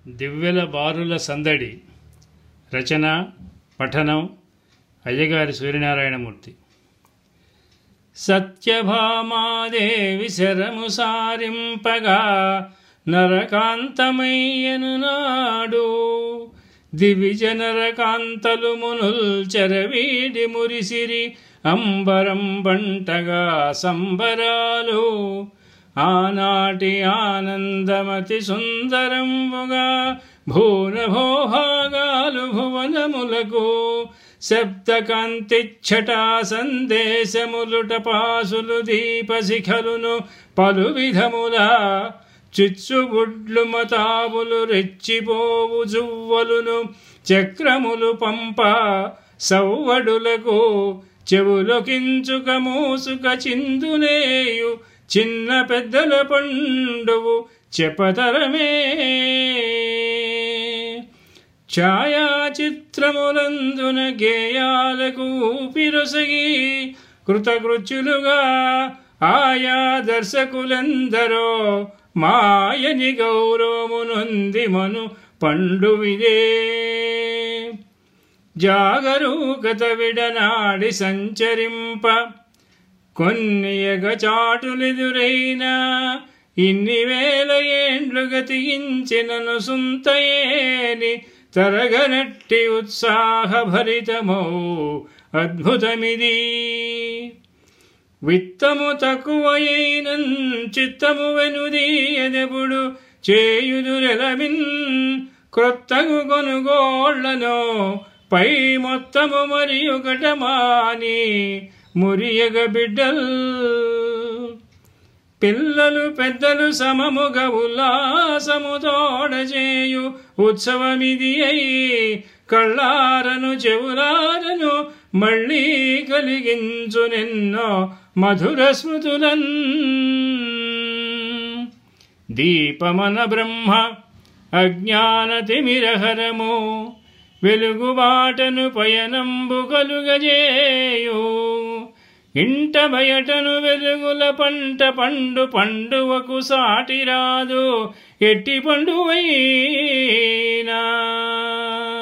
దివ్యల బారుల సందడి రచన పఠనం అయ్యగారి సూర్యనారాయణమూర్తి సత్యభామాదేవి శరము సారింపగా నరకాంతమయ్యను నాడు దివిజ నరకాంతలు మునుల్ చెరవీడి మురిసిరి అంబరం బంటగా సంబరాలు ఆనాటి ఆనందమతి సుందరంబుగా భూనభోభాగాలు భువనములకు శబ్దకాంతిచ్చటా సందేశములుట పాసులు దీపశిఖలును పలు విధముల చిచ్చుగుడ్లు మతాబులు రెచ్చిపోవు జువ్వలును చక్రములు పంప సవ్వడులకు చెవులకించుక మూసుక చిందునేయు చిన్న పెద్దల పండువు చెప్పతరమే ఛాయాచిత్రములందున గేయాలకు ఊపిరొసగి కృతకృత్యులుగా ఆయా దర్శకులెందరో మాయని గౌరవమునొంది మను పండువిదే జాగరూకత విడనాడి సంచరింప కొన్ని ఎగచాటులెదురైనా ఇన్ని వేల ఏండ్లు గతించినను సుంతయేని తరగనట్టి ఉత్సాహభరితమౌ అద్భుతమిది విత్తము తక్కువయైన చిత్తము వెనుదీయదెప్పుడు చేయుదురెలమిన్ క్రొత్తగు కొనుగోళ్లను పై మొత్తము మరి ఒకటమాని మురియగ బిడ్డల్ పిల్లలు పెద్దలు సమముగ ఉల్లాసము తోడచేయు ఉత్సవమిది అయి కళ్ళారను చెవులారను మళ్ళీ కలిగించు నిన్నో మధుర స్మృతులన్ దీపమన బ్రహ్మ అజ్ఞాన తిమిరహరము వెలుగుబాటను పయనంబు కలుగజేయు ఇంట బయటను వెలుగుల పంట పండు పండువకు సాటి రాదు ఎట్టి పండువైనా